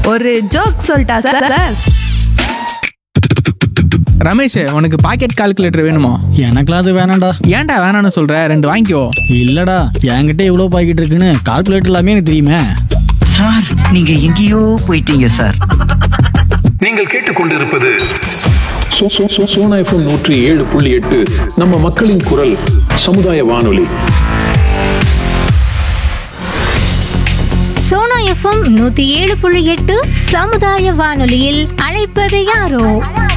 ஒரு ஜோக் சொல்லிட்டா sir sir Ramesh உனக்கு பாக்கெட் கால்குலேட்டர் வேணுமா எனக்குலாம் அது வேணாம்டா ஏன்டா வேணாம்னு சொல்ற ரெண்டு வாங்கிக்கோ இல்லடா என்கிட்ட இவ்வளோ பாக்கெட் இருக்குன்னு கால்குலேட்டர் எல்லாமே எனக்கு தெரியுமே சார் நீங்க எங்கேயோ போயிட்டீங்க சார் நீங்கள் கேட்டுக்கொண்டிருப்பது சோ- சோ- சோ- சோனா எஃப்எம் நூற்றி ஏழு புள்ளி எட்டு நம்ம மக்களின் குரல் சமுதாய வானொலி சோனா எஃப்எம் நூத்தி ஏழு புள்ளி எட்டு சமுதாய வானொலியில் அழைப்பது யாரோ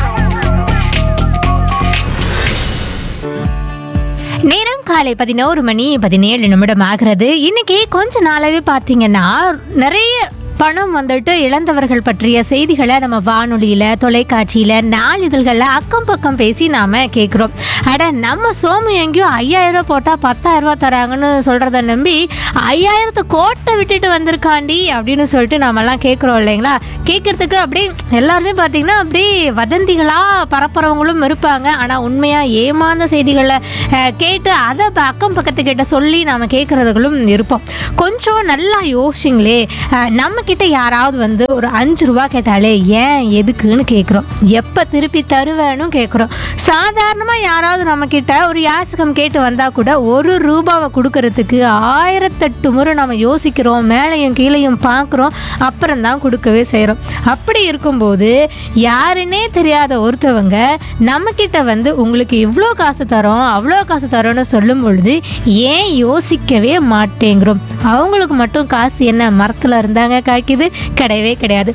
நேரம் காலை பதினோரு மணி பதினேழு நிமிடம் ஆகிறது இன்னைக்கு கொஞ்ச நாளாவே பார்த்தீங்கன்னா நிறைய பணம் வந்துட்டு இழந்தவர்கள் பற்றிய செய்திகளை நம்ம வானொலியில தொலைக்காட்சியில நாளிதழ்கள்ல அக்கம் பக்கம் பேசி நாம கேட்குறோம் அட நம்ம சோமு எங்கேயோ ஐயாயிரம் ரூபாய் போட்டா பத்தாயிரம் ரூபாய் தராங்கன்னு சொல்றத நம்பி ஐயாயிரத்து கோட்டை விட்டுட்டு வந்திருக்காண்டி அப்படின்னு சொல்லிட்டு நாமெல்லாம் கேட்குறோம் இல்லைங்களா கேட்கறதுக்கு அப்படியே எல்லாருமே பார்த்தீங்கன்னா அப்படியே வதந்திகளா பரப்புறவங்களும் இருப்பாங்க ஆனால் உண்மையாக ஏமாந்த செய்திகளை அஹ், கேட்டு அதை ப- அக்கம் பக்கத்துக்கிட்ட சொல்லி நாம் கேட்குறதுகளும் இருப்போம் கொஞ்சம் நல்லா யோசிச்சிங்களே அஹ், நம்ம கிட்ட யாராவது வந்து ஒரு அஞ்சு ரூபா கேட்டாலே ஏன் எதுக்குன்னு கேட்குறோம் எப்போ திருப்பி தருவேன்னு கேட்குறோம் சாதாரணமாக யாராவது நம்ம கிட்ட ஒரு யாசகம் கேட்டு வந்தால் கூட ஒரு ரூபாவை கொடுக்கறதுக்கு ஆயிரத்தெட்டு முறை நம்ம யோசிக்கிறோம் மேலையும் கீழையும் பார்க்குறோம் அப்புறம் தான் கொடுக்கவே செய்கிறோம் அப்படி இருக்கும்போது யாருன்னே தெரியாத ஒருத்தவங்க நம்மக்கிட்ட வந்து உங்களுக்கு இவ்வளோ காசு தரோம் அவ்வளோ காசு தரோன்னு சொல்லும் பொழுது ஏன் யோசிக்கவே மாட்டேங்கிறோம் அவங்களுக்கு மட்டும் காசு என்ன மரத்தில் இருந்தாங்க காய்க்குது கிடையவே கிடையாது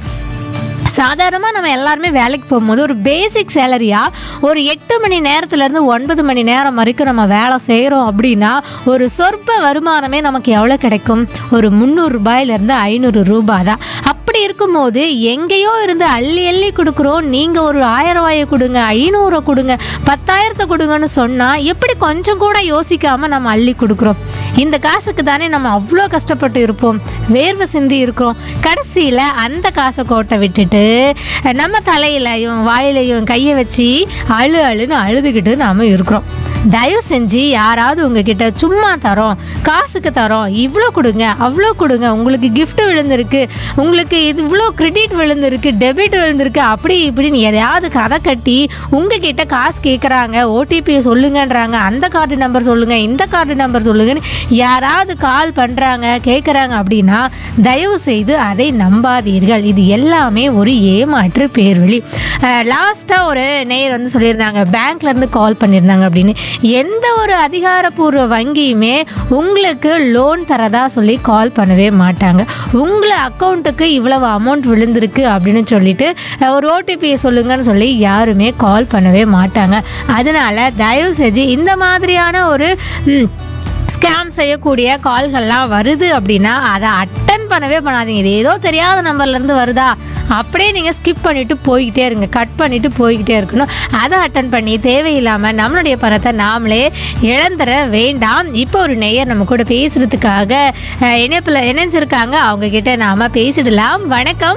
சாதாரணமாக நம்ம எல்லாருமே வேலைக்கு போகும்போது ஒரு பேசிக் சேலரியாக ஒரு எட்டு மணி நேரத்துலேருந்து ஒன்பது மணி நேரம் வரைக்கும் நம்ம வேலை செய்கிறோம் அப்படின்னா ஒரு சொற்ப வருமானமே நமக்கு எவ்வளோ கிடைக்கும் ஒரு முந்நூறு ரூபாயிலேருந்து ஐநூறு ரூபாய் தான் அப்படி இருக்கும்போது எங்கேயோ இருந்து அள்ளி அள்ளி கொடுக்குறோம் நீங்கள் ஒரு ஆயிரம் ரூபாயை கொடுங்க ஐநூறு கொடுங்க பத்தாயிரத்தை கொடுங்கன்னு சொன்னால் எப்படி கொஞ்சம் கூட யோசிக்காமல் நம்ம அள்ளி கொடுக்குறோம் இந்த காசுக்கு தானே நம்ம அவ்வளோ கஷ்டப்பட்டு இருப்போம் வேர்வை சிந்தி இருக்கோம் கடைசியில் அந்த காசை கோட்டை விட்டுட்டு நம்ம தலையிலையும் வாயிலையும் கையை வச்சு அழு அழுன்னு அழுதுகிட்டு நாம இருக்கிறோம் தயவு செஞ்சு யாராவது உங்ககிட்ட சும்மா தரோம் காசுக்கு தரோம் இவ்வளோ கொடுங்க அவ்வளோ கொடுங்க உங்களுக்கு gift விழுந்திருக்கு உங்களுக்கு இது இவ்வளோ கிரெடிட் விழுந்திருக்கு டெபிட் விழுந்திருக்கு அப்படி இப்படின்னு எதையாவது கதை கட்டி உங்ககிட்ட காசு கேட்குறாங்க ஓடிபி சொல்லுங்கன்றாங்க அந்த கார்டு நம்பர் சொல்லுங்க இந்த கார்டு நம்பர் சொல்லுங்கன்னு யாராவது கால் பண்ணுறாங்க கேட்குறாங்க அப்படின்னா தயவு செய்து அதை நம்பாதீர்கள் இது எல்லாமே ஒரு ஏமாற்று பேர்வழி லாஸ்ட்டாக ஒரு நேயர் வந்து சொல்லியிருந்தாங்க பேங்க்ல இருந்து கால் பண்ணியிருந்தாங்க அப்படின்னு எந்த ஒரு அதிகாரப்பூர்வ வங்கியுமே உங்களுக்கு லோன் தரதா சொல்லி கால் பண்ணவே மாட்டாங்க உங்களை அக்கௌண்ட்டுக்கு இவ்வளவு அமௌண்ட் விழுந்திருக்கு அப்படின்னு சொல்லிட்டு அஹ், ஒரு ஓடிபியை சொல்லுங்கன்னு சொல்லி யாருமே கால் பண்ணவே மாட்டாங்க அதனால தயவு செஞ்சு இந்த மாதிரியான ஒரு ம், ஸ்கேம் செய்யக்கூடிய கால்கள்லாம் வருது அப்படின்னா அதை அட்டன் பண்ணவே பண்ணாதீங்க இது ஏதோ தெரியாத நம்பர்லேருந்து வருதா அப்படியே நீங்கள் ஸ்கிப் பண்ணிட்டு போய்கிட்டே இருங்க கட் பண்ணிட்டு போய்கிட்டே இருக்கணும் அதை அட்டன் பண்ணி தேவையில்லாமல் நம்மளுடைய பணத்தை நாமளே இழந்துட வேண்டாம் இப்போ ஒரு நேயர் நம்ம கூட பேசுறதுக்காக அஹ், இணைப்பில் இணைஞ்சிருக்காங்க அவங்க கிட்ட நாம பேசிடலாம் வணக்கம்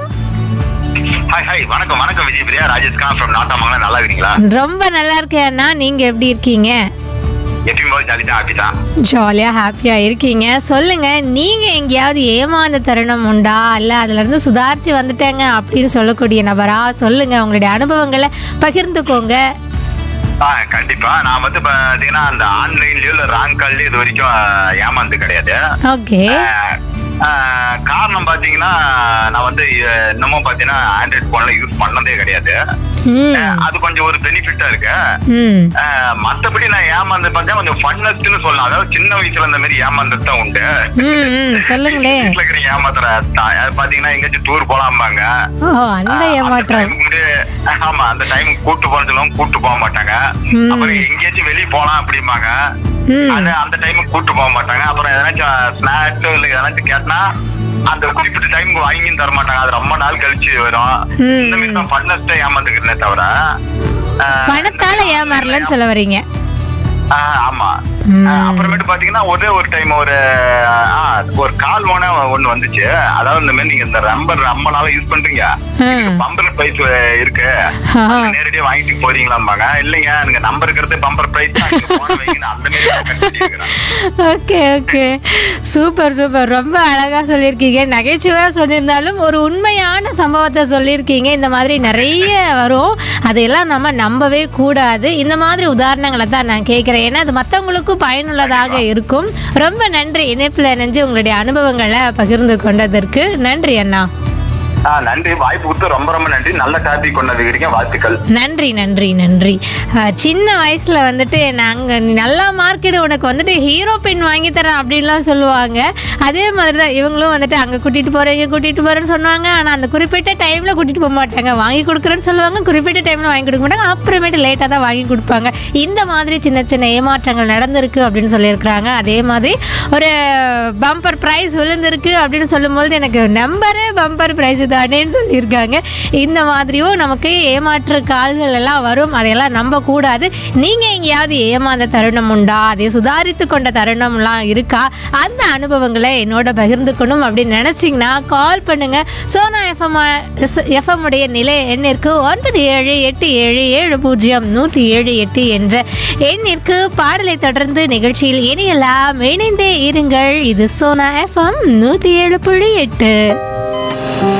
ஹாய் ஹாய் வணக்கம் வணக்கம் விஜய் பிரியா ராஜேஷ் கான் ஃப்ரம் நாட்டாமங்கலம் நல்லா இருக்கீங்களா ரொம்ப நல்லா இருக்கேன் அண்ணா நீங்கள் எப்படி இருக்கீங்க எப்பயும் போது ஜாலி தான் ஹாப்பி தான் ஜாலியாக ஹாப்பியாக இருக்கீங்க சொல்லுங்க நீங்கள் எங்கேயாவது ஏமாந்த தருணம் உண்டா இல்லை அதுலேருந்து சுதாரிச்சு வந்துட்டேங்க அப்படின்னு சொல்லக்கூடிய நபரா சொல்லுங்க உங்களுடைய அனுபவங்களை பகிர்ந்துக்கோங்க ஆ கண்டிப்பா நான் வந்து பாத்தீங்கன்னா அந்த ஆன்லைன்லயோ இல்ல ராங் கால்லயோ இது வரைக்கும் ஆஹ், ஏமாந்து கிடையாது ஓகே ஆஹ், ஆஹ், காரணம் பாத்தீங்கன்னா நான் வந்து அஹ், இன்னமும் பாத்தீங்கன்னா ஆண்ட்ராய்ட் போன்ல யூஸ் பண்ணதே கிடையாது ம் ஆஹ், அது கொஞ்சம் ஒரு பெனிஃபிட்டா இருக்கு ம் ஆஹ், மத்தபடி நான் ஏமாந்து பார்த்தா கொஞ்சம் ஃபன்னஸ்ட்னு சொல்லலாம் அதாவது சின்ன வயசுல இந்த மாதிரி ஏமாந்தது தான் உண்டு ம் ம் சொல்லுங்களேன் வீட்டுல இருக்கிற ஏமாத்துற தான். அது பாத்தீங்கன்னா எங்கேயாச்சும் டூர் போலாம்பாங்க ஓ அந்த ஏமாற்றம் டைமுக்கு முன்னாடி ஆமா அந்த டைமுக்கு கூட்டு போன சொல்லுவாங்க கூட்டு போக மாட்டாங்க ம். அப்புறம் எங்கேயாச்சும் வெளிய போலாம் அப்படிம்பாங்க ம். அது அந்த டைமுக்கு கூட்டு போக மாட்டாங்க அப்புறம் எதனாச்சும் ஸ்நாக்ஸ் இல்ல எதனாச்சும் கேட்டனா அந்த குறிப்பிட்ட டைமுக்கு வாங்கியும் தர மாட்டாங்க அது ரொம்ப நாள் கழிச்சு வரும் ம். இந்த மாதிரி தான் ஃபன்னஸ்டா ஏமாந்துக்கிறேனே தவிர ஆஹ், பணத்தால ஏமாறலன்னு சொல்ல வரீங்க ஆஹ், ஆமா அஹ் அப்புறமேட்டு பாத்தீங்கன்னா ஒரே ஒரு டைம் ஒரு ஆ, ஒரு கால் ஓன ஒண்ணு வந்துச்சு அதாவது இந்த மாதிரி நீங்க இந்த ரம்பர் ரொம்ப நாளா யூஸ் பண்றீங்க பம்பர் பிரைஸ் இருக்கு அதுல நேரடியா வாங்கிட்டு போறீங்களாம்பாங்க இல்லைங்க எனக்கு நம்பர் இருக்கிறது பம்பர் பிரைஸ் போன வைங்க அந்த மாதிரி தான் கட்டி இருக்கிறேன். ஓகே ஓகே சூப்பர் சூப்பர் ரொம்ப அழகா சொல்லியிருக்கீங்க நகைச்சுவையா சொல்லியிருந்தாலும் ஒரு உண்மையான சம்பவத்தை சொல்லியிருக்கீங்க இந்த மாதிரி நிறைய வரும் அதையெல்லாம் நம்ம நம்பவே கூடாது இந்த மாதிரி உதாரணங்களை தான் நான் கேட்குறேன் ஏன்னா அது மற்றவங்களுக்கும் பயனுள்ளதாக இருக்கும் ரொம்ப நன்றி இணைப்பில் இணைஞ்சு உங்களுடைய அனுபவங்களை பகிர்ந்து கொண்டதற்கு நன்றி அண்ணா ஆ, நன்றி வாய்ப்பு கொடுத்து ரொம்ப ரொம்ப நன்றி நல்ல டாபிக் கொண்டு வந்துக்கிறீங்க வாழ்த்துக்கள் நன்றி நன்றி நன்றி அஹ், சின்ன வயசுல வந்துட்டு நாங்கள் நீ நல்லா மார்க்கெட் உனக்கு வந்துட்டு ஹீரோ பென் வாங்கி தரேன் அப்படின்லாம் சொல்லுவாங்க அதே மாதிரி தான் இவங்களும் வந்துட்டு அங்கே கூட்டிகிட்டு போகிறேன் இங்கே கூட்டிகிட்டு போகிறேன்னு சொன்னாங்க ஆனால் அந்த குறிப்பிட்ட டைமில் கூட்டிகிட்டு போக மாட்டாங்க வாங்கி கொடுக்குறேன்னு சொல்லுவாங்க குறிப்பிட்ட டைமில் வாங்கி கொடுக்க மாட்டாங்க அப்புறமேட்டு லேட்டாக தான் வாங்கி கொடுப்பாங்க இந்த மாதிரி சின்ன சின்ன ஏமாற்றங்கள் நடந்திருக்கு அப்படின்னு சொல்லியிருக்கிறாங்க அதே மாதிரி ஒரு பம்பர் ப்ரைஸ் விழுந்திருக்கு அப்படின்னு சொல்லும்போது எனக்கு நம்பரு பம்பர் ப்ரைஸ் தானேன்னு சொல்லியிருக்காங்க இந்த மாதிரியும் நமக்கு ஏமாற்று கால்கள் எல்லாம் வரும் அதையெல்லாம் நம்பக்கூடாது நீங்கள் எங்கேயாவது ஏமாந்த தருணம் உண்டா அதை சுதாரித்து கொண்ட தருணம்லாம் இருக்கா அந்த அனுபவங்களை என்னோட பகிர்ந்துக்கணும் அப்படின்னு நினச்சிங்கன்னா கால் பண்ணுங்க சோனா எஃப்எம் எஃப்எம் உடைய நிலை எண்ணிற்கு ஒன்பது ஏழு எட்டு ஏழு ஏழு பூஜ்ஜியம் நூற்றி ஏழு எட்டு என்ற எண்ணிற்கு பாடலை தொடர்ந்து நிகழ்ச்சியில் இனியெல்லாம் இணைந்தே இருங்கள் இது சோனா எஃப்எம் நூற்றி ஏழு புள்ளி எட்டு